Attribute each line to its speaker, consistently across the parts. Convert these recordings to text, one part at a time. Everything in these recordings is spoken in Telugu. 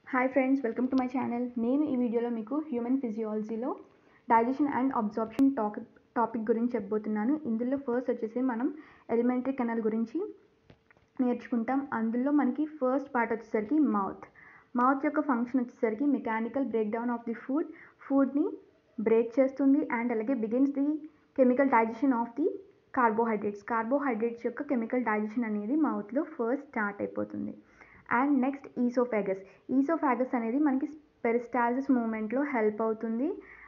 Speaker 1: Hi friends welcome to my channel నేను ఈ వీడియోలో మీకు హ్యూమన్ ఫిజియాలజీలో digestion and absorption topic topic గురించి చెప్పబోతున్నాను ఇందులో ఫస్ట్ వచ్చేసి మనం ఎలిమెంటరీ కెనాల్ గురించి నేర్చుకుంటాం అందులో మనకి ఫస్ట్ పార్ట్ వచ్చేసరికి మౌత్ మౌత్ యొక్క ఫంక్షన్ వచ్చేసరికి mechanical break down of the food ఫుడ్ని బ్రేక్ చేస్తుంది అండ్ అలాగే begins the chemical digestion of the carbohydrates carbohydrates యొక్క కెమికల్ డైజెషన్ అనేది మౌత్లో ఫస్ట్ స్టార్ట్ అయిపోతుంది అండ్ నెక్స్ట్ ఈసోఫాగస్ ఈసోఫాగస్ అనేది మనకి పెరిస్టాల్సిస్ మూమెంట్లో హెల్ప్ అవుతుంది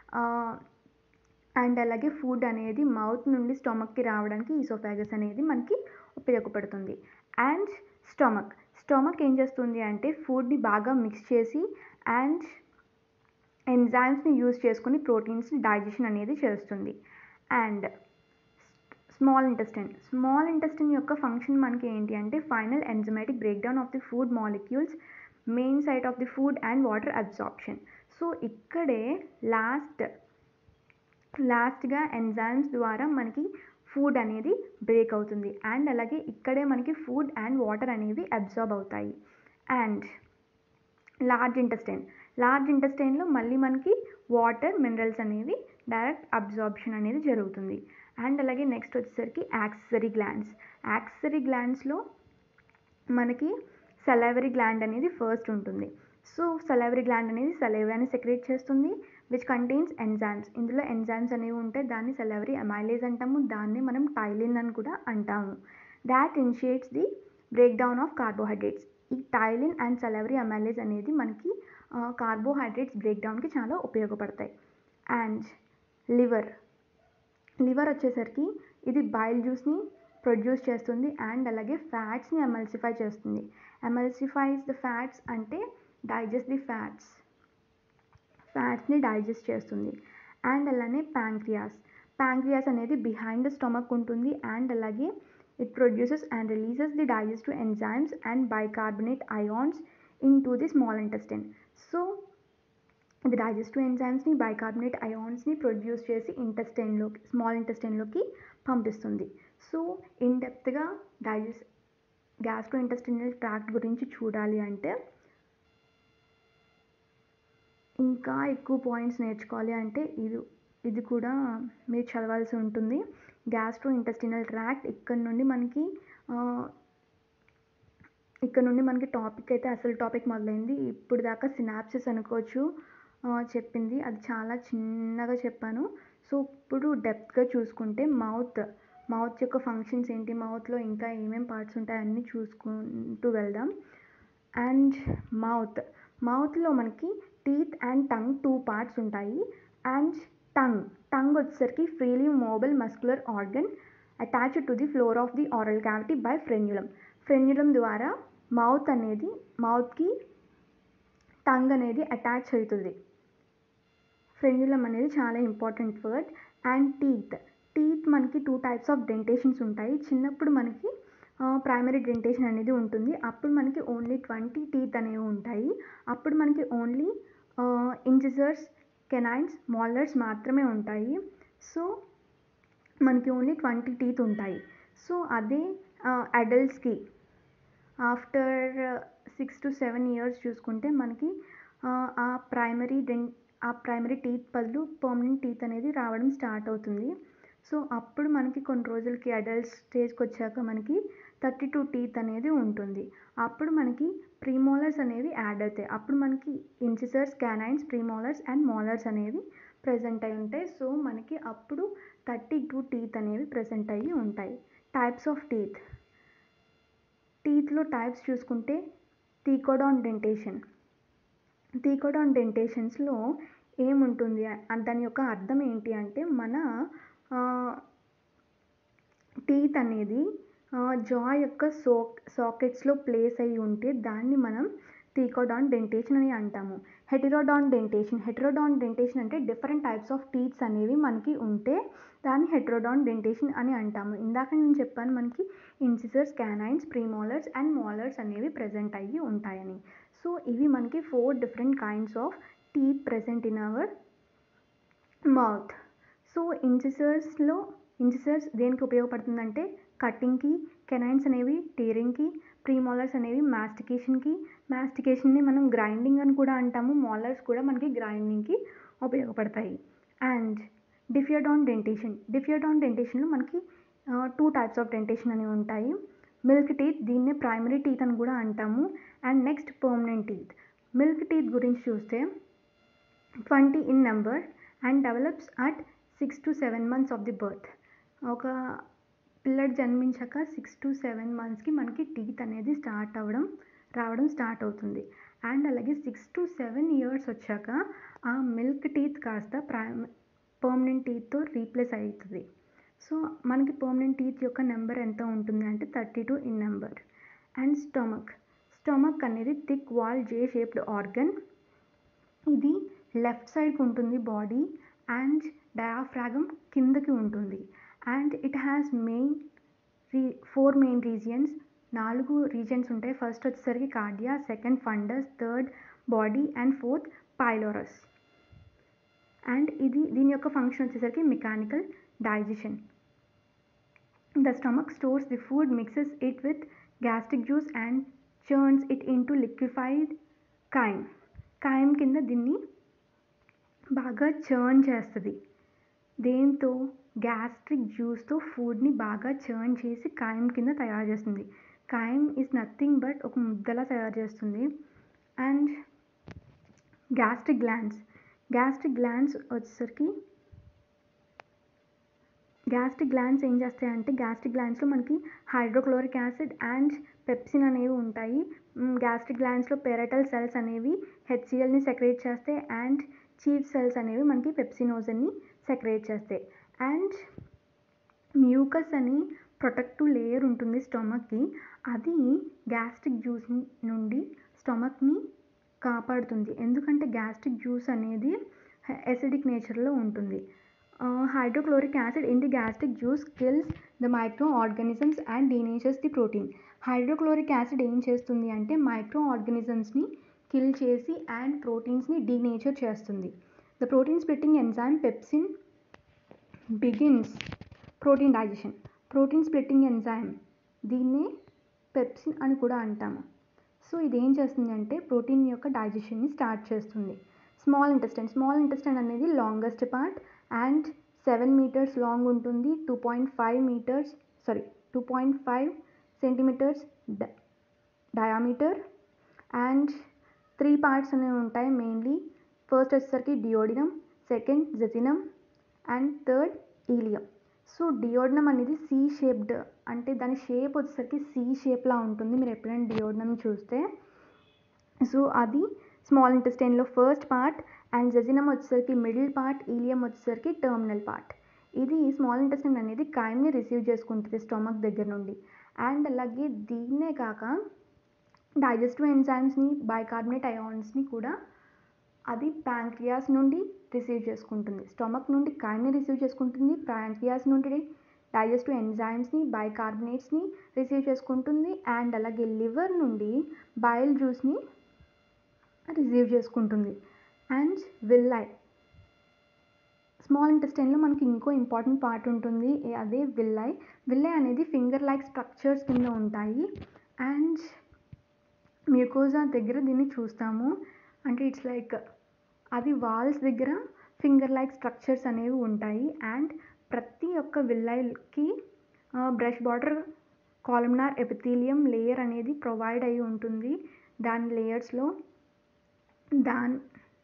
Speaker 1: అండ్ అలాగే ఫుడ్ అనేది మౌత్ నుండి స్టొమక్కి రావడానికి ఈసోఫాగస్ అనేది మనకి ఉపయోగపడుతుంది అండ్ స్టొమక్ స్టొమక్ ఏం చేస్తుంది అంటే ఫుడ్ని బాగా మిక్స్ చేసి అండ్ ఎంజైమ్స్ని యూజ్ చేసుకుని ప్రోటీన్స్ని డైజెషన్ అనేది చేస్తుంది and small intestine small intestine యొక్క ఫంక్షన్ మనకి ఏంటి అంటే final enzymatic break down of the food molecules main site of the food and water absorption so ఇక్కడే లాస్ట్ లాస్ట్గా ఎంజైమ్స్ ద్వారా మనకి ఫుడ్ అనేది బ్రేక్ అవుతుంది అండ్ అలాగే ఇక్కడే మనకి ఫుడ్ అండ్ వాటర్ అనేవి అబ్జార్బ్ అవుతాయి అండ్ లార్జ్ ఇంటెస్టైన్ లార్జ్ ఇంటెస్టైన్లో మళ్ళీ మనకి వాటర్ మినరల్స్ అనేవి డైరెక్ట్ అబ్జార్ప్షన్ అనేది జరుగుతుంది అండ్ అలాగే నెక్స్ట్ వచ్చేసరికి యాక్సెసరీ గ్లాండ్స్ యాక్సెసరీ గ్లాండ్స్లో మనకి సలైవరీ గ్లాండ్ అనేది ఫస్ట్ ఉంటుంది సో సలైవరీ గ్లాండ్ అనేది సలైవాని సెక్రేట్ చేస్తుంది విచ్ కంటైన్స్ ఎంజైమ్స్ ఇందులో ఎంజైమ్స్ అనేవి ఉంటే దాన్ని సలైవరీ అమైలేజ్ అంటాము దాన్ని మనం టైలిన్ అని కూడా అంటాము that initiates the break down of carbohydrates ఈ టైలిన్ అండ్ సలైవరీ అమైలేజ్ అనేది మనకి కార్బోహైడ్రేట్స్ బ్రేక్ డౌన్కి చాలా ఉపయోగపడతాయి అండ్ లివర్ లివర్ వచ్చేసరికి ఇది బైల్ జ్యూస్ని ప్రొడ్యూస్ చేస్తుంది అండ్ అలాగే ఫ్యాట్స్ని ఎమల్సిఫై చేస్తుంది ఎమల్సిఫైస్ ద ఫ్యాట్స్ అంటే డైజెస్ట్ ది ఫ్యాట్స్ ఫ్యాట్స్ని డైజెస్ట్ చేస్తుంది అండ్ అలానే ప్యాంక్రియాస్ ప్యాంక్రియాస్ అనేది బిహైండ్ ద స్టమక్ ఉంటుంది అండ్ అలాగే it produces and releases the digestive enzymes and bicarbonate ions into the small intestine so ఇది డైజెస్టివ్ ఎంజైమ్స్ని బైకార్బోనేట్ అయాన్స్ని ప్రొడ్యూస్ చేసి ఇంటెస్టైన్లోకి స్మాల్ ఇంటెస్టైన్లోకి పంపిస్తుంది సో ఇన్ డెప్త్గా డైజెస్ట్ గ్యాస్ట్రో ఇంటెస్టైనల్ ట్రాక్ట్ గురించి చూడాలి అంటే ఇంకా ఎక్కువ పాయింట్స్ నేర్చుకోవాలి అంటే ఇది ఇది కూడా మీరు చదవాల్సి ఉంటుంది గ్యాస్ట్రో ఇంటెస్టినల్ ట్రాక్ట్ ఇక్కడ నుండి మనకి ఇక్కడ నుండి మనకి టాపిక్ అయితే అసలు టాపిక్ మొదలైంది ఇప్పుడు దాకా సినాప్సిస్ అనుకోవచ్చు చెప్పింది అది చాలా చిన్నగా చెప్పాను సో ఇప్పుడు డెప్త్గా చూసుకుంటే మౌత్ మౌత్ యొక్క ఫంక్షన్స్ ఏంటి మౌత్లో ఇంకా ఏమేమి పార్ట్స్ ఉంటాయి అన్నీ చూసుకుంటూ వెళ్దాం అండ్ మౌత్ మౌత్లో మనకి teeth and tongue two parts ఉంటాయి అండ్ టంగ్ టంగ్ వచ్చేసరికి freely mobile muscular organ attached to the floor of the oral cavity by frenulum frenulum ద్వారా మౌత్ అనేది మౌత్కి టంగ్ అనేది అటాచ్ అవుతుంది ఫ్రెన్యులం అనేది చాలా important word and teeth teeth మనకి టూ టైప్స్ ఆఫ్ డెంటేషన్స్ ఉంటాయి చిన్నప్పుడు మనకి ప్రైమరీ డెంటేషన్ అనేది ఉంటుంది అప్పుడు మనకి ఓన్లీ ట్వంటీ టీత్ అనేవి ఉంటాయి అప్పుడు మనకి ఓన్లీ ఇంజిజర్స్ కెనైన్స్ మాలర్స్ మాత్రమే ఉంటాయి సో మనకి ఓన్లీ ట్వంటీ టీత్ ఉంటాయి సో అదే అడల్ట్స్కి after six to seven years చూసుకుంటే మనకి ఆ ప్రైమరీ డెన్ ఆ ప్రైమరీ టీత్ బదులు పర్మనెంట్ టీత్ అనేది రావడం స్టార్ట్ అవుతుంది సో అప్పుడు మనకి కొన్ని రోజులకి అడల్ట్ స్టేజ్కి వచ్చాక మనకి థర్టీ టూ టీత్ అనేది ఉంటుంది అప్పుడు మనకి ప్రీమోలర్స్ అనేవి యాడ్ అవుతాయి అప్పుడు మనకి incisors canines premolars and molars అనేవి ప్రజెంట్ అయి ఉంటాయి సో మనకి అప్పుడు థర్టీ టూ టీత్ అనేవి ప్రజెంట్ అయ్యి ఉంటాయి టైప్స్ ఆఫ్ టీత్ టీత్లో టైప్స్ చూసుకుంటే థీకోడాన్ డెంటేషన్ థీకోడాన్ డెంటేషన్స్లో ఏముంటుంది దాని యొక్క అర్థం ఏంటి అంటే మన టీత్ అనేది జా యొక్క సో సాకెట్స్లో ప్లేస్ అయి ఉంటే దాన్ని మనం థీకోడాన్ డెంటేషన్ అని అంటాము హెటిరోడాన్ డెంటేషన్ హెటిరోడాన్ డెంటేషన్ అంటే డిఫరెంట్ టైప్స్ ఆఫ్ టీత్స్ అనేవి మనకి ఉంటే దాన్ని హెట్రోడాన్ డెంటేషన్ అని అంటాము ఇందాక నేను చెప్పాను మనకి incisors canines premolars and molars అనేవి ప్రజెంట్ అయ్యి ఉంటాయని సో ఇవి మనకి four different kinds of teeth present in our mouth so ఇన్సిసర్స్లో ఇన్సిసర్స్ దేనికి ఉపయోగపడుతుందంటే కటింగ్కి కెనైన్స్ అనేవి టీరింగ్కి ప్రీమోలర్స్ అనేవి మాస్టికేషన్కి మాస్టికేషన్ని మనం గ్రైండింగ్ అని కూడా అంటాము మోలర్స్ కూడా మనకి గ్రైండింగ్కి ఉపయోగపడతాయి అండ్ డిఫియోడాన్ డెంటేషన్ డిఫియోడాన్ డెంటేషన్లో మనకి టూ టైప్స్ ఆఫ్ డెంటేషన్ అనేవి ఉంటాయి మిల్క్ టీత్ దీన్నే ప్రైమరీ టీత్ అని కూడా అంటాము and next permanent teeth milk teeth గురించి చూస్తే twenty in number and develops at six to seven months of the birth ఒక పిల్లడు జన్మించాక సిక్స్ టు సెవెన్ మంత్స్కి మనకి టీత్ అనేది స్టార్ట్ అవ్వడం రావడం స్టార్ట్ అవుతుంది అండ్ అలాగే సిక్స్ టు సెవెన్ ఇయర్స్ వచ్చాక ఆ మిల్క్ టీత్ కాస్త ప్రైమ పర్మనెంట్ టీత్తో రీప్లేస్ అవుతుంది సో మనకి పర్మనెంట్ టీత్ యొక్క నెంబర్ ఎంత ఉంటుంది అంటే thirty two in number and stomach stomach అనేది thick wall J shaped organ ఇది లెఫ్ట్ సైడ్కి ఉంటుంది బాడీ అండ్ డయాఫ్రాగమ్ కిందకి ఉంటుంది అండ్ ఇట్ హ్యాస్ మెయిన్ రీ ఫోర్ మెయిన్ రీజియన్స్ నాలుగు రీజన్స్ ఉంటాయి ఫస్ట్ వచ్చేసరికి cardia second fundus third body and fourth pylorus and ఇది దీని యొక్క ఫంక్షన్ వచ్చేసరికి mechanical digestion the stomach stores the food mixes it with gastric juice and churns it into liquefied chyme chyme కింద దీన్ని బాగా చర్న్ చేస్తుంది దేంతో గ్యాస్ట్రిక్ జ్యూస్తో ఫుడ్ని బాగా చర్న్ చేసి కాయం కింద తయారు చేస్తుంది కాయం ఈజ్ నథింగ్ బట్ ఒక ముద్దలా తయారు చేస్తుంది and gastric glands gastric glands వచ్చేసరికి గ్యాస్ట్రిక్ గ్లాండ్స్ ఏం చేస్తాయంటే గ్యాస్ట్రిక్ గ్లాండ్స్లో మనకి హైడ్రోక్లోరిక్ యాసిడ్ అండ్ పెప్సిన్ అనేవి ఉంటాయి గ్యాస్ట్రిక్ గ్లాండ్స్లో పెరటల్ సెల్స్ అనేవి హెచ్సిఎల్ని సెక్రేట్ చేస్తాయి అండ్ చీఫ్ సెల్స్ అనేవి మనకి పెప్సినోజన్ని సెక్రేట్ చేస్తాయి అండ్ మ్యూకస్ అని ప్రొటెక్టివ్ లేయర్ ఉంటుంది స్టమక్కి అది గ్యాస్ట్రిక్ జ్యూస్ నుండి స్టమక్ని కాపాడుతుంది ఎందుకంటే గ్యాస్ట్రిక్ జ్యూస్ అనేది ఎసిడిక్ నేచర్లో ఉంటుంది hydrochloric acid in the gastric juice kills the microorganisms and denatures the protein hydrochloric acid ఏం చేస్తుంది అంటే మైక్రో ఆర్గానిజమ్స్ని కిల్ చేసి అండ్ ప్రోటీన్స్ని డీనేచర్ చేస్తుంది the protein splitting enzyme pepsin begins protein digestion protein splitting enzyme దీన్నే పెప్సిన్ అని కూడా అంటాము సో ఇది ఏం చేస్తుంది అంటే ప్రోటీన్ యొక్క డైజెషన్ని స్టార్ట్ చేస్తుంది స్మాల్ ఇంటెస్టైన్ స్మాల్ ఇంటెస్టైన్ అనేది longest part and seven metres long ఉంటుంది two point five metres sorry two point five centimetres diameter and three parts అనేవి ఉంటాయి మెయిన్లీ ఫస్ట్ వచ్చేసరికి duodenum second jejunum and third ileum so duodenum అనేది సి షేప్డ్ అంటే దాని షేప్ వచ్చేసరికి సి షేప్లా ఉంటుంది మీరు ఎప్పుడైనా డియోడినం చూస్తే సో అది స్మాల్ ఇంటెస్టైన్లో ఫస్ట్ పార్ట్ అండ్ జెజినం వచ్చేసరికి మిడిల్ పార్ట్ ఈలియం వచ్చేసరికి టర్మినల్ పార్ట్ ఇది స్మాల్ ఇంటెస్టైన్ అనేది కైమ్ని రిసీవ్ చేసుకుంటుంది స్టమక్ దగ్గర నుండి అండ్ అలాగే దీన్నే కాక డైజెస్టివ్ ఎంజైమ్స్ని బైకార్బోనేట్ అయాన్స్ని కూడా అది ప్యాంక్రియాస్ నుండి రిసీవ్ చేసుకుంటుంది స్టమక్ నుండి కైమ్ని రిసీవ్ చేసుకుంటుంది ప్యాంక్రియాస్ నుండి డైజెస్టివ్ ఎంజైమ్స్ని బైకార్బోనేట్స్ని రిసీవ్ చేసుకుంటుంది అండ్ అలాగే లివర్ నుండి బైల్ జ్యూస్ని రిసీవ్ చేసుకుంటుంది అండ్ విల్లై స్మాల్ ఇంటెస్టైన్లో మనకి ఇంకో ఇంపార్టెంట్ పార్ట్ ఉంటుంది అదే విల్లై విల్లై అనేది ఫింగర్ లైక్ స్ట్రక్చర్స్ కింద ఉంటాయి అండ్ మ్యూకోజా దగ్గర దీన్ని చూస్తాము అంటే ఇట్స్ లైక్ అది వాల్స్ దగ్గర ఫింగర్ లైక్ స్ట్రక్చర్స్ అనేవి ఉంటాయి అండ్ ప్రతి ఒక్క విల్లైకి brush border columnar epithelium layer అనేది ప్రొవైడ్ అయి ఉంటుంది దాని లేయర్స్లో దాని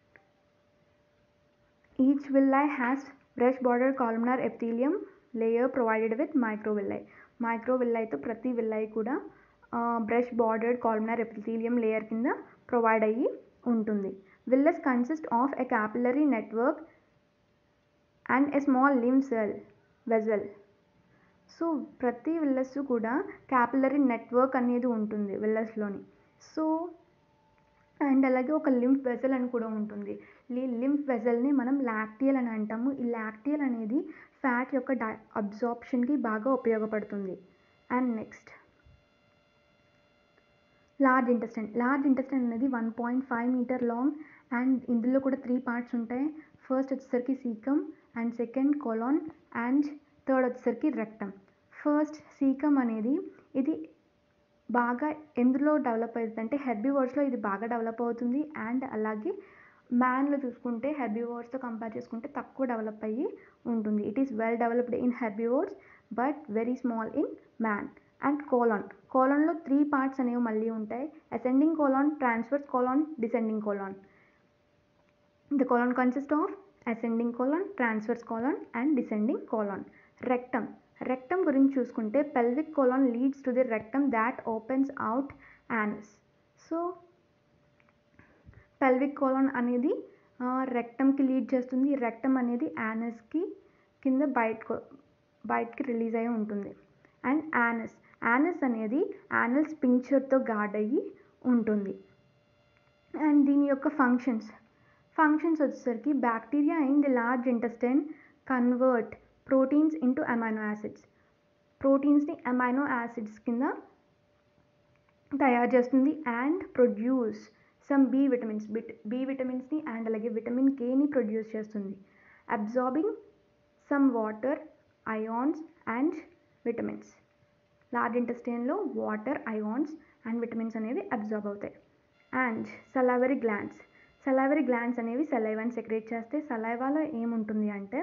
Speaker 1: each villi has brush border columnar epithelium layer provided with microvilli మైక్రోవిల్లైతో ప్రతి విల్లై కూడా brush bordered columnar epithelium layer కింద ప్రొవైడ్ అయ్యి ఉంటుంది villus consist of a capillary network and a small lymph cell vessel so ప్రతి విల్లస్ కూడా క్యాపిలరీ నెట్వర్క్ అనేది ఉంటుంది విల్లస్లోని సో అండ్ అలాగే ఒక లింఫ్ వెజల్ అని కూడా ఉంటుంది ఈ లింఫ్ వెజల్ని మనం లాక్టియల్ అని అంటాము ఈ లాక్టియల్ అనేది ఫ్యాట్ యొక్క డై అబ్జార్ప్షన్కి బాగా ఉపయోగపడుతుంది and next large intestine large intestine అనేది one point five metre long and ఇందులో కూడా త్రీ పార్ట్స్ ఉంటాయి ఫస్ట్ వచ్చేసరికి caecum and second colon and third వచ్చేసరికి రెక్టమ్ ఫస్ట్ సీకమ్ అనేది ఇది బాగా ఎందులో డెవలప్ అవుతుంది అంటే హెర్బివోర్స్లో ఇది బాగా డెవలప్ అవుతుంది అండ్ అలాగే మ్యాన్లో చూసుకుంటే హెర్బివోర్స్తో కంపేర్ చేసుకుంటే తక్కువ డెవలప్ అయ్యి ఉంటుంది it is well developed in herbivores but very small in man and colon కోలాన్లో త్రీ పార్ట్స్ అనేవి మళ్ళీ ఉంటాయి ascending colon transverse colon descending colon the colon consist of ascending colon transverse colon and descending colon rectum rectum గురించి చూసుకుంటే pelvic colon leads to the rectum that opens out anus so pelvic colon అనేది రెక్టమ్కి లీడ్ చేస్తుంది రెక్టమ్ అనేది యానస్కి కింద బయటకు బయటకి రిలీజ్ అయి ఉంటుంది అండ్ యానస్ యానస్ అనేది యానల్ స్పింక్చర్తో గార్డ్ అయ్యి ఉంటుంది అండ్ దీని యొక్క ఫంక్షన్స్ ఫంక్షన్స్ వచ్చేసరికి bacteria in the large intestine convert proteins into amino acids ప్రోటీన్స్ని అమైనో యాసిడ్స్ కింద తయారు చేస్తుంది and produce some B vitamins bit B విటమిన్స్ని అండ్ అలాగే విటమిన్ కేని ప్రొడ్యూస్ చేస్తుంది absorbing some water ions and vitamins large ఇంటెస్టైన్లో వాటర్ అయాన్స్ అండ్ విటమిన్స్ అనేవి అబ్జార్బ్ అవుతాయి and salivary glands salivary glands అనేవి సలైవాని సెక్రేట్ చేస్తే సలైవాలో ఏముంటుంది అంటే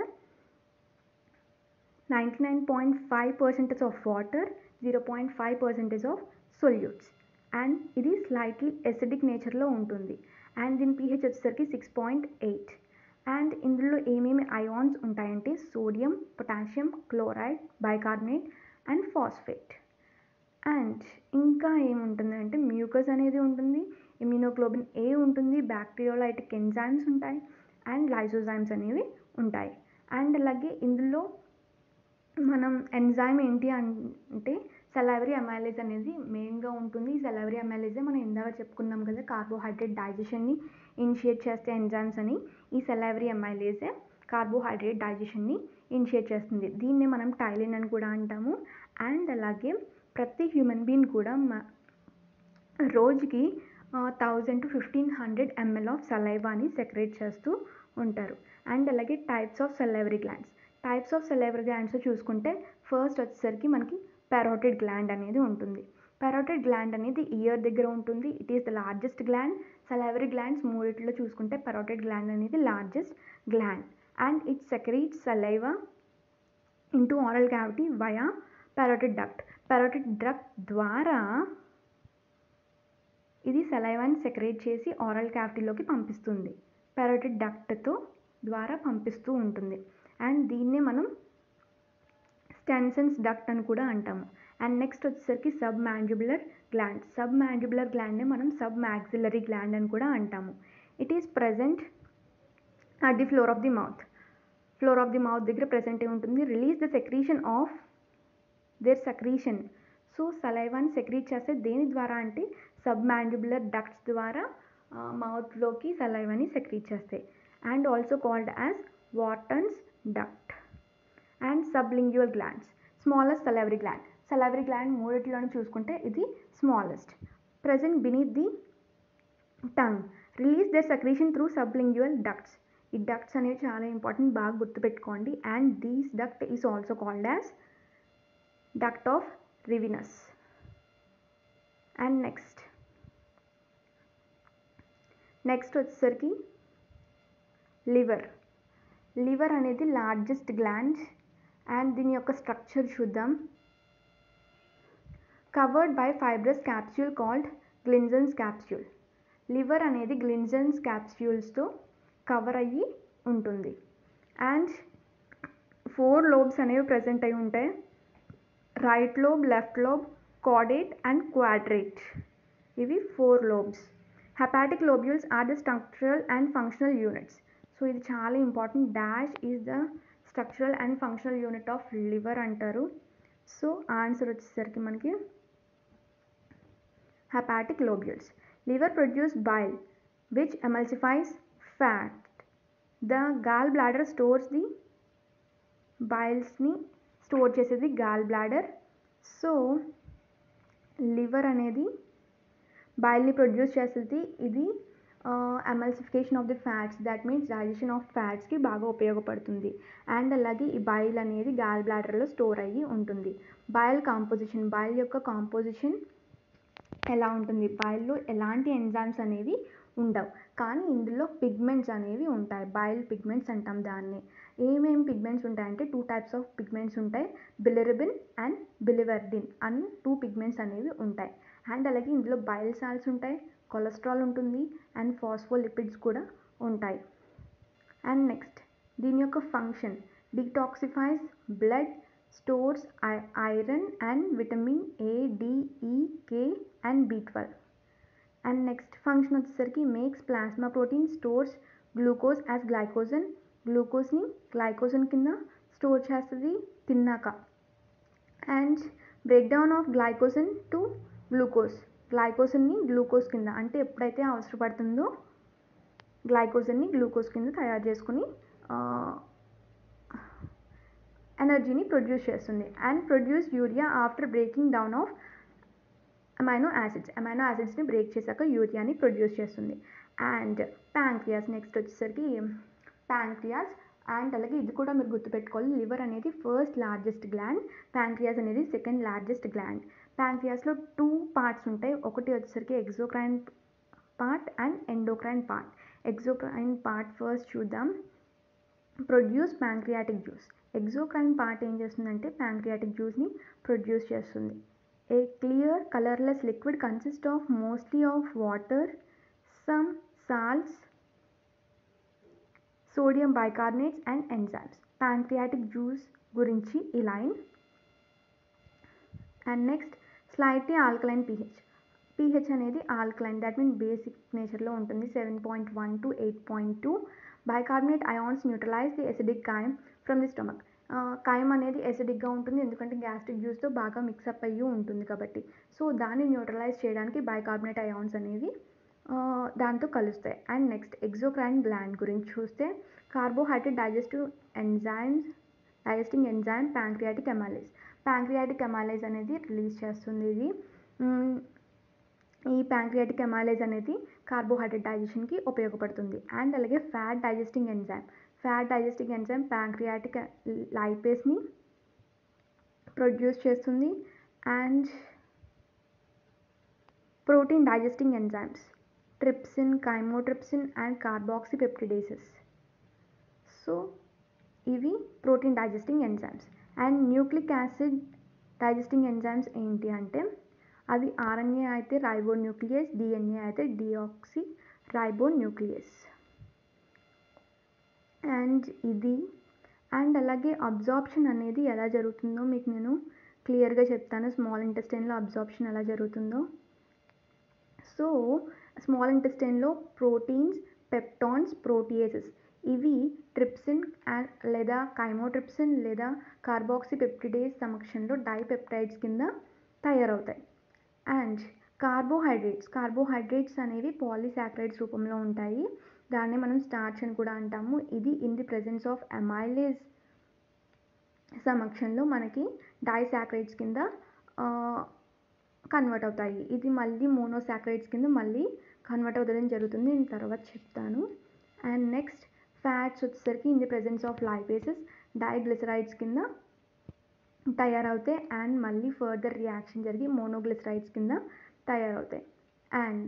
Speaker 1: ninety nine point five percentage of water zero point five percentage of solutes and ఇది స్లైట్లీ ఎసిడిక్ నేచర్లో ఉంటుంది అండ్ దీని పీహెచ్ వచ్చేసరికి సిక్స్ పాయింట్ ఎయిట్ అండ్ ఇందులో ఏమేమి అయాన్స్ ఉంటాయంటే sodium potassium chloride bicarbonate and phosphate and ఇంకా ఏముంటుందంటే మ్యూకస్ అనేది ఉంటుంది ఇమ్యూనోగ్లోబిన్ ఏ ఉంటుంది బ్యాక్టీరియోలైటిక్ ఎంజైమ్స్ ఉంటాయి అండ్ లైసోజైమ్స్ అనేవి ఉంటాయి అండ్ అలాగే ఇందులో మనం ఎంజైమ్ ఏంటి అంటే సెలవరీ అమైలేజ్ అనేది మెయిన్గా ఉంటుంది ఈ సెలవరీ అమైలేజే మనం ఇందాక చెప్పుకున్నాం కదా కార్బోహైడ్రేట్ డైజెషన్ని ఇనిషియేట్ చేస్తే ఎంజైమ్స్ అని ఈ సెలవరీ అమైలేజే కార్బోహైడ్రేట్ డైజెషన్ని ఇనిషియేట్ చేస్తుంది దీన్ని మనం టైలిన్ అని కూడా అంటాము అండ్ అలాగే ప్రతి హ్యూమన్ బీయింగ్ కూడా రోజుకి thousand to fifteen hundred ML of సలైవాని సెక్రేట్ చేస్తూ ఉంటారు అండ్ అలాగే types of salivary glands types of salivary glands చూసుకుంటే ఫస్ట్ వచ్చేసరికి మనకి పారోటిడ్ గ్లాండ్ అనేది ఉంటుంది పారోటిడ్ గ్లాండ్ అనేది ఇయర్ దగ్గర ఉంటుంది it is the largest gland salivary glands మూడిట్లో చూసుకుంటే పారోటిడ్ గ్లాండ్ అనేది largest gland and it secretes saliva into oral cavity via parotid duct parotid duct ద్వారా ఇది సలైవాని సెక్రేట్ చేసి ఆరల్ క్యావిటీలోకి పంపిస్తుంది పారోటిడ్ డక్ట్తో ద్వారా పంపిస్తూ ఉంటుంది అండ్ దీన్నే మనం స్టెన్సన్స్ డక్ట్ అని కూడా అంటాము అండ్ నెక్స్ట్ వచ్చేసరికి submandibular gland submandibular గ్లాండ్నే మనం సబ్ మ్యాక్సిలరీ గ్లాండ్ అని కూడా అంటాము it is present at the floor of the mouth floor of the mouth దగ్గర ప్రజెంట్ అయి ఉంటుంది release the secretion of their secretion so సలైవాని సెక్రీట్ చేస్తే దేని ద్వారా అంటే సబ్ మ్యాండిబులర్ డక్ట్స్ ద్వారా మౌత్లోకి సలైవాని సెక్రీట్ చేస్తాయి and also called as Wharton's duct and sublingual glands smallest salivary gland salivary gland మూడిట్లోనే చూసుకుంటే ఇది smallest present beneath the tongue release their secretion through sublingual ducts ఈ డక్ట్స్ అనేవి చాలా ఇంపార్టెంట్ బాగా గుర్తుపెట్టుకోండి and these duct is also called as duct of Rivinus and next next వచ్చేసరికి లివర్ లివర్ అనేది లార్జెస్ట్ గ్లాండ్ అండ్ దీని యొక్క స్ట్రక్చర్ చూద్దాం covered by fibrous capsule called Glisson's capsule liver అనేది గ్లిన్జన్స్ క్యాప్స్యూల్స్తో కవర్ అయ్యి ఉంటుంది అండ్ ఫోర్ లోబ్స్ అనేవి ప్రజెంట్ అయి ఉంటాయి right lobe left lobe caudate and quadrate ఇవి four lobes hepatic lobules are the structural and functional units so ఇది చాలా important dash is the structural and functional unit of liver అంటారు సో ఆన్సర్ వచ్చేసరికి మనకి hepatic lobules. Liver produce bile which emulsifies fat. The gallbladder stores the బైల్స్ని స్టోర్ చేసేది గాల్ బ్లాడర్ సో లివర్ అనేది బైల్ని ప్రొడ్యూస్ చేసేది ఇది emulsification of the fats that means digestion of ఫ్యాట్స్కి బాగా ఉపయోగపడుతుంది అండ్ అలాగే ఈ బైల్ అనేది గాల్ బ్లాడర్లో స్టోర్ అయ్యి ఉంటుంది బైల్ కాంపోజిషన్ బైల్ యొక్క కాంపోజిషన్ ఎలా ఉంటుంది బైల్లో ఎలాంటి ఎంజైమ్స్ అనేవి ఉండవు కానీ ఇందులో పిగ్మెంట్స్ అనేవి ఉంటాయి బైల్ పిగ్మెంట్స్ అంటాం దాన్ని ఏమేమి పిగ్మెంట్స్ ఉంటాయంటే టూ టైప్స్ ఆఫ్ పిగ్మెంట్స్ ఉంటాయి బిలిరబిన్ అండ్ బిలివర్డిన్ అని టూ పిగ్మెంట్స్ అనేవి ఉంటాయి అండ్ అలాగే ఇందులో బైల్ సాల్స్ ఉంటాయి కొలెస్ట్రాల్ ఉంటుంది అండ్ ఫాస్ఫోలిపిడ్స్ కూడా ఉంటాయి అండ్ నెక్స్ట్ దీని యొక్క function detoxifies blood stores iron and vitamin A D E K and B twelve and next function వచ్చేసరికి makes plasma protein stores glucose as glycogen గ్లూకోజ్ని గ్లైకోజన్ కింద స్టోర్ చేస్తుంది తిన్నాక and break down of glycogen to glucose గ్లైకోజన్ని గ్లూకోజ్ కింద అంటే ఎప్పుడైతే అవసరపడుతుందో గ్లైకోజన్ని గ్లూకోజ్ కింద తయారు చేసుకుని ఎనర్జీని ప్రొడ్యూస్ చేస్తుంది and produce urea after breaking down of amino acids amino యాసిడ్స్ని బ్రేక్ చేశాక యూరియాని ప్రొడ్యూస్ చేస్తుంది అండ్ ప్యాంక్రియాస్ నెక్స్ట్ వచ్చేసరికి ప్యాంక్రియాస్ అండ్ అలాగే ఇది కూడా మీరు గుర్తుపెట్టుకోవాలి లివర్ అనేది ఫస్ట్ లార్జెస్ట్ గ్లాండ్ ప్యాంక్రియాస్ అనేది సెకండ్ లార్జెస్ట్ గ్లాండ్ ప్యాంక్రియాస్లో టూ పార్ట్స్ ఉంటాయి ఒకటి వచ్చేసరికి exocrine part and endocrine part exocrine part first చూద్దాం produce pancreatic juice exocrine part ఏం చేస్తుందంటే ప్యాంక్రియాటిక్ జ్యూస్ని ప్రొడ్యూస్ చేస్తుంది A clear colorless liquid consists of mostly of water, some salts, sodium bicarbonates and enzymes. Pancreatic juice గురించి ఈ line and next slightly alkaline pH pH అనేది ఆల్కలైన్ దట్ మీన్ బేసిక్ నేచర్లో ఉంటుంది seven point one to eight point two bicarbonate ions neutralize the acidic chyme from the stomach chyme అనేది ఎసిడిక్గా ఉంటుంది ఎందుకంటే గ్యాస్ట్రిక్ జ్యూస్తో బాగా మిక్సప్ అయ్యి ఉంటుంది కాబట్టి సో దాన్ని న్యూట్రలైజ్ చేయడానికి బైకార్బోనేట్ అయాన్స్ అనేవి దాంతో కలుస్తాయి అండ్ నెక్స్ట్ ఎగ్జోక్రైన్ గ్లాండ్ గురించి చూస్తే carbohydrate digestive enzymes digesting enzyme pancreatic amylase pancreatic amylase అనేది రిలీజ్ చేస్తుంది ఇది ఈ ప్యాంక్రియాటిక్ ఎమాలైజ్ అనేది కార్బోహైడ్రేట్ డైజెషన్కి ఉపయోగపడుతుంది అండ్ అలాగే fat digesting enzyme fat digesting enzyme pancreatic లైపేస్ని ప్రొడ్యూస్ చేస్తుంది and protein digesting enzymes trypsin chymotrypsin and carboxypeptidases so ఇవి protein digesting enzymes and nucleic acid digesting enzymes ఏంటి అంటే అది ఆర్ఎన్ఏ అయితే రైబో న్యూక్లియస్ డిఎన్ఏ అయితే డిఆక్సి రైబో న్యూక్లియస్ అండ్ ఇది అండ్ అలాగే అబ్జార్ప్షన్ అనేది ఎలా జరుగుతుందో మీకు నేను క్లియర్గా చెప్తాను స్మాల్ ఇంటెస్టైన్లో అబ్జార్ప్షన్ ఎలా జరుగుతుందో సో స్మాల్ ఇంటెస్టైన్లో ప్రోటీన్స్ పెప్టాన్స్ ప్రోటీయేసెస్ ఇవి ట్రిప్సిన్ లేదా కైమోట్రిప్సిన్ లేదా కార్బాక్సిపెప్టిడేస్ సమక్షంలో డైపెప్టైడ్స్ కింద తయారవుతాయి అండ్ కార్బోహైడ్రేట్స్ కార్బోహైడ్రేట్స్ అనేవి పాలీసాక్రైడ్స్ రూపంలో ఉంటాయి దాన్ని మనం స్టార్చ్ అని కూడా అంటాము ఇది in the presence of amylase సమక్షంలో మనకి డైసాక్రైడ్స్ కింద కన్వర్ట్ అవుతాయి ఇది మళ్ళీ మోనోసాక్రైడ్స్ కింద మళ్ళీ కన్వర్ట్ అవ్వడం జరుగుతుంది నేను తర్వాత చెప్తాను అండ్ నెక్స్ట్ ఫ్యాట్స్ వచ్చేసరికి in the presence of lipases diglycerides కింద తయారవుతాయి అండ్ మళ్ళీ ఫర్దర్ రియాక్షన్ జరిగి మోనోగ్లిసరైడ్స్ కింద తయారవుతాయి అండ్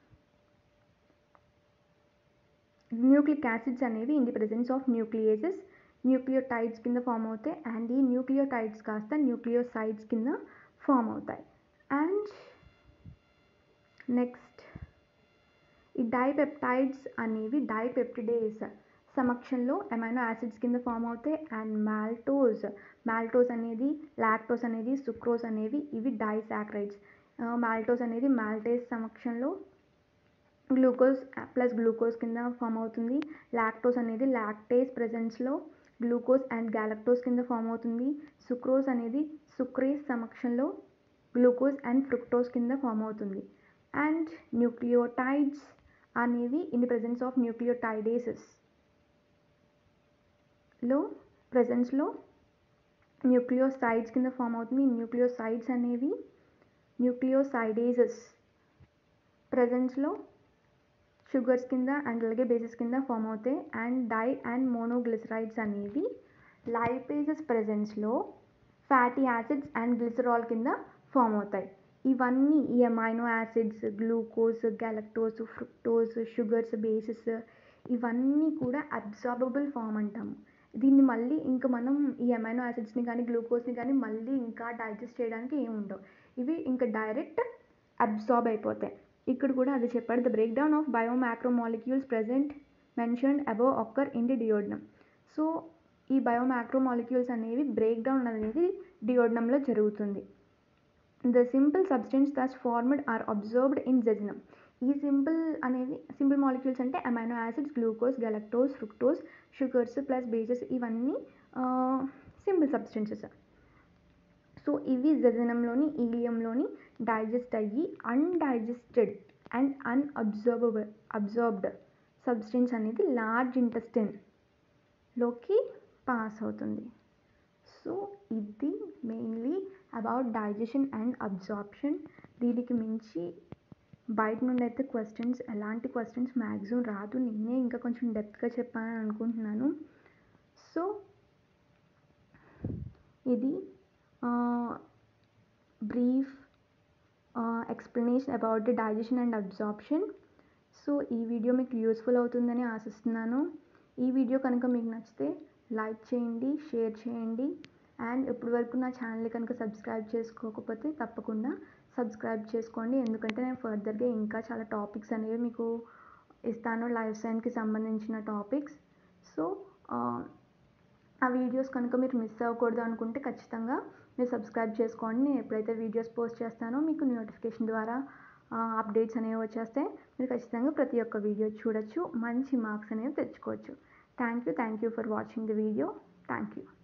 Speaker 1: న్యూక్లిక్ యాసిడ్స్ అనేవి in the presence of nucleases nucleotides కింద ఫామ్ అవుతాయి అండ్ ఈ న్యూక్లియోటైడ్స్ కాస్త న్యూక్లియోసైడ్స్ కింద ఫామ్ అవుతాయి అండ్ నెక్స్ట్ ఈ డైపెప్టైడ్స్ అనేవి డైపెప్టిడేస్ సమక్షంలో అమైనో యాసిడ్స్ కింద ఫామ్ అవుతాయి అండ్ మాల్టోజ్ మాల్టోజ్ అనేది లాక్టోస్ అనేది సుక్రోజ్ అనేవి ఇవి డైసాక్రైడ్స్ మాల్టోస్ అనేది మాల్టేస్ సమక్షంలో గ్లూకోజ్ ప్లస్ గ్లూకోజ్ కింద ఫామ్ అవుతుంది లాక్టోస్ అనేది లాక్టేస్ ప్రెజెన్స్లో గ్లూకోజ్ అండ్ గ్యాలక్టోస్ కింద ఫామ్ అవుతుంది సుక్రోజ్ అనేది సుక్రేస్ సమక్షంలో గ్లూకోజ్ అండ్ ఫ్రుక్టోస్ కింద ఫామ్ అవుతుంది అండ్ న్యూక్లియోటైడ్స్ అనేవి in the presence of nucleotidases లో ప్రెజెన్స్లో న్యూక్లియోసైడ్స్ కింద ఫామ్ అవుతుంది న్యూక్లియోసైడ్స్ అనేవి న్యూక్లియోసైడేజెస్ ప్రెజెన్స్లో షుగర్స్ కింద అండ్ అలాగే బేసెస్ కింద ఫామ్ అవుతాయి అండ్ డై అండ్ మోనోగ్లిసరైడ్స్ అనేవి లైపేజెస్ ప్రెజెన్స్లో ఫ్యాటీ యాసిడ్స్ అండ్ గ్లిసరాల్ కింద ఫామ్ అవుతాయి ఇవన్నీ ఈ amino acids glucose galactose fructose sugars bases ఇవన్నీ కూడా అబ్జార్బబుల్ ఫామ్ అంటాము దీన్ని మళ్ళీ ఇంకా మనం ఈ అమైనో యాసిడ్స్ని కానీ గ్లూకోజ్ని కానీ మళ్ళీ ఇంకా డైజెస్ట్ చేయడానికి ఏమి ఉండవు ఇవి ఇంకా డైరెక్ట్ అబ్జార్బ్ అయిపోతాయి ఇక్కడ కూడా అది చెప్పాడు the break down of bio macro molecules present mentioned above occur in the duodenum so ఈ బయో మ్యాక్రో మాలిక్యూల్స్ అనేవి బ్రేక్ డౌన్ అనేది డియోడ్నంలో జరుగుతుంది the simple substance thus formed are absorbed in jejunum ఈ సింపుల్ అనేవి సింపుల్ మాలిక్యూల్స్ అంటే amino acids glucose galactose fructose sugars plus bases ఇవన్నీ సింపుల్ సబ్స్టెన్సెస్ సో ఇవి జజనంలోని ఈలియంలోని డైజెస్ట్ అయ్యి undigested and unabsorb absorbed substance అనేది లార్జ్ ఇంటెస్టైన్లోకి పాస్ అవుతుంది సో ఇది mainly about digestion and absorption దీనికి మించి బయట నుండి అయితే క్వశ్చన్స్ ఎలాంటి క్వశ్చన్స్ మ్యాక్సిమం రాదు నేనే ఇంకా కొంచెం డెప్త్గా చెప్పాలని అనుకుంటున్నాను సో ఇది brief explanation about the digestion and absorption so ఈ వీడియో మీకు యూస్ఫుల్ అవుతుందని ఆశిస్తున్నాను ఈ వీడియో కనుక మీకు నచ్చితే లైక్ చేయండి షేర్ చేయండి అండ్ ఇప్పటి వరకు నా ఛానల్ కనుక సబ్స్క్రైబ్ చేసుకోకపోతే తప్పకుండా సబ్స్క్రైబ్ చేసుకోండి ఎందుకంటే నేను ఫర్దర్గా ఇంకా చాలా టాపిక్స్ అనేవి మీకు ఇస్తాను లైఫ్ సైన్స్కి సంబంధించిన టాపిక్స్ సో ఆ వీడియోస్ కనుక మీరు మిస్ అవ్వకూడదు అనుకుంటే ఖచ్చితంగా మీరు సబ్స్క్రైబ్ చేసుకోండి నేను ఎప్పుడైతే వీడియోస్ పోస్ట్ చేస్తానో మీకు నోటిఫికేషన్ ద్వారా అప్డేట్స్ అనేవి వచ్చేస్తే మీరు ఖచ్చితంగా ప్రతి ఒక్క వీడియో చూడొచ్చు మంచి మార్క్స్ అనేవి తెచ్చుకోవచ్చు thank you thank you for watching the video thank you